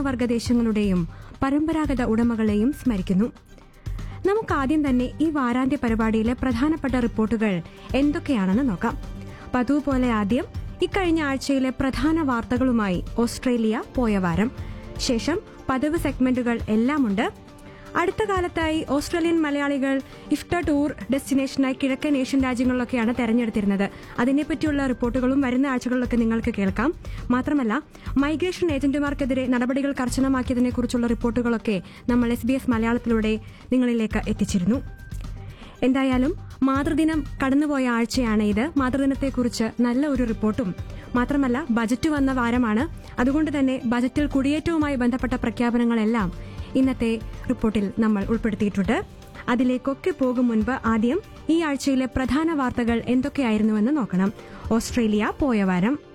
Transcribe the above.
പശ്ചിമവർഗ ദേശങ്ങളുടെയും പരമ്പരാഗത ഉടമകളെയും സ്മരിക്കുന്നു നമുക്കാദ്യം തന്നെ ഈ വാരാന്ത്യ പരിപാടിയിലെ പ്രധാനപ്പെട്ട റിപ്പോർട്ടുകൾ എന്തൊക്കെയാണെന്ന് നോക്കാം പതിവ് പോലെ ആദ്യം ഇക്കഴിഞ്ഞ ആഴ്ചയിലെ പ്രധാന വാർത്തകളുമായി ഓസ്ട്രേലിയ പോയ വാരം ശേഷം പതിവ് സെഗ്മെന്റുകൾ എല്ലാമുണ്ട് അടുത്ത കാലത്തായി ഓസ്ട്രേലിയൻ മലയാളികൾ ഇഫ്ത ടൂർ ഡെസ്റ്റിനേഷനായി കിഴക്കൻ ഏഷ്യൻ രാജ്യങ്ങളിലൊക്കെയാണ് തെരഞ്ഞെടുത്തിരുന്നത് അതിനെപ്പറ്റിയുള്ള റിപ്പോർട്ടുകളും വരുന്ന ആഴ്ചകളിലൊക്കെ നിങ്ങൾക്ക് കേൾക്കാം മാത്രമല്ല മൈഗ്രേഷൻ ഏജന്റുമാർക്കെതിരെ നടപടികൾ കർശനമാക്കിയതിനെക്കുറിച്ചുള്ള റിപ്പോർട്ടുകളൊക്കെ നമ്മൾ എസ് ബി എസ് മലയാളത്തിലൂടെ നിങ്ങളിലേക്ക് എത്തിച്ചിരുന്നു എന്തായാലും മാതൃദിനം കടന്നുപോയ ആഴ്ചയാണ് ഇത് മാതൃദിനത്തെക്കുറിച്ച് നല്ല ഒരു റിപ്പോർട്ടും മാത്രമല്ല ബജറ്റ് വന്ന വാരമാണ് അതുകൊണ്ട് തന്നെ ബജറ്റിൽ കുടിയേറ്റവുമായി ബന്ധപ്പെട്ട പ്രഖ്യാപനങ്ങളെല്ലാം ഇന്നത്തെ റിപ്പോർട്ടിൽ നമ്മൾ ഉൾപ്പെടുത്തിയിട്ടുണ്ട് അതിലേക്കൊക്കെ പോകും മുൻപ് ആദ്യം ഈ ആഴ്ചയിലെ പ്രധാന വാർത്തകൾ എന്തൊക്കെയായിരുന്നുവെന്ന് നോക്കണം ഓസ്ട്രേലിയ പോയ വാരം